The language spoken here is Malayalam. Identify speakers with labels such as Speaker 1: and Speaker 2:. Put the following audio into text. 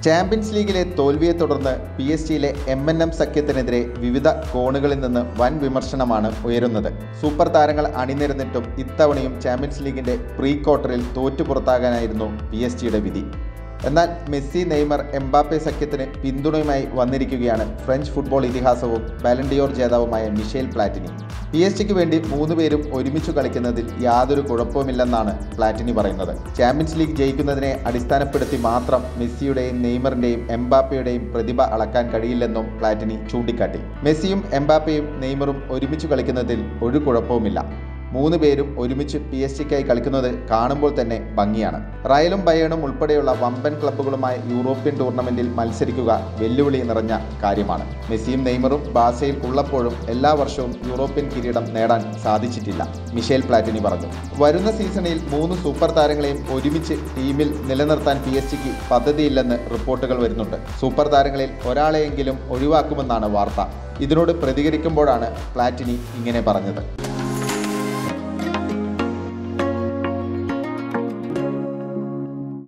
Speaker 1: ചാമ്പ്യൻസ് ലീഗിലെ തോൽവിയെ തുടർന്ന് പി എസ് ജിയിലെ എം എൻ എം സഖ്യത്തിനെതിരെ വിവിധ കോണുകളിൽ നിന്ന് വൻ വിമർശനമാണ് ഉയരുന്നത് സൂപ്പർ താരങ്ങൾ അണിനിരന്നിട്ടും ഇത്തവണയും ചാമ്പ്യൻസ് ലീഗിന്റെ പ്രീ ക്വാർട്ടറിൽ തോറ്റു പുറത്താകാനായിരുന്നു പി എസ് ജിയുടെ വിധി എന്നാൽ മെസ്സി നെയ്മർ എംബാപ്പെ സഖ്യത്തിന് പിന്തുണയുമായി വന്നിരിക്കുകയാണ് ഫ്രഞ്ച് ഫുട്ബോൾ ഇതിഹാസവും ബാലൻഡിയോർ ജേതാവുമായ മിഷേൽ പ്ലാറ്റിനി പി എസ് ജിക്ക് വേണ്ടി മൂന്ന് പേരും ഒരുമിച്ച് കളിക്കുന്നതിൽ യാതൊരു കുഴപ്പവുമില്ലെന്നാണ് പ്ലാറ്റിനി പറയുന്നത് ചാമ്പ്യൻസ് ലീഗ് ജയിക്കുന്നതിനെ അടിസ്ഥാനപ്പെടുത്തി മാത്രം മെസ്സിയുടെയും നെയ്മറിന്റെയും എംബാപ്പയുടെയും പ്രതിഭ അളക്കാൻ കഴിയില്ലെന്നും പ്ലാറ്റിനി ചൂണ്ടിക്കാട്ടി മെസ്സിയും എംബാപ്പയും നെയ്മറും ഒരുമിച്ച് കളിക്കുന്നതിൽ ഒരു കുഴപ്പവുമില്ല മൂന്ന് പേരും ഒരുമിച്ച് പി എസ് ജിക്കായി കളിക്കുന്നത് കാണുമ്പോൾ തന്നെ ഭംഗിയാണ് റയലും ബയേണും ഉൾപ്പെടെയുള്ള വമ്പൻ ക്ലബ്ബുകളുമായി യൂറോപ്യൻ ടൂർണമെന്റിൽ മത്സരിക്കുക വെല്ലുവിളി നിറഞ്ഞ കാര്യമാണ് മെസ്സിയും നെയ്മറും ബാസയിൽ ഉള്ളപ്പോഴും എല്ലാ വർഷവും യൂറോപ്യൻ കിരീടം നേടാൻ സാധിച്ചിട്ടില്ല മിഷേൽ പ്ലാറ്റിനി പറഞ്ഞു വരുന്ന സീസണിൽ മൂന്ന് സൂപ്പർ താരങ്ങളെയും ഒരുമിച്ച് ടീമിൽ നിലനിർത്താൻ പി എസ് ജിക്ക് പദ്ധതിയില്ലെന്ന് റിപ്പോർട്ടുകൾ വരുന്നുണ്ട് സൂപ്പർ താരങ്ങളിൽ ഒരാളെയെങ്കിലും ഒഴിവാക്കുമെന്നാണ് വാർത്ത ഇതിനോട് പ്രതികരിക്കുമ്പോഴാണ് പ്ലാറ്റിനി ഇങ്ങനെ പറഞ്ഞത്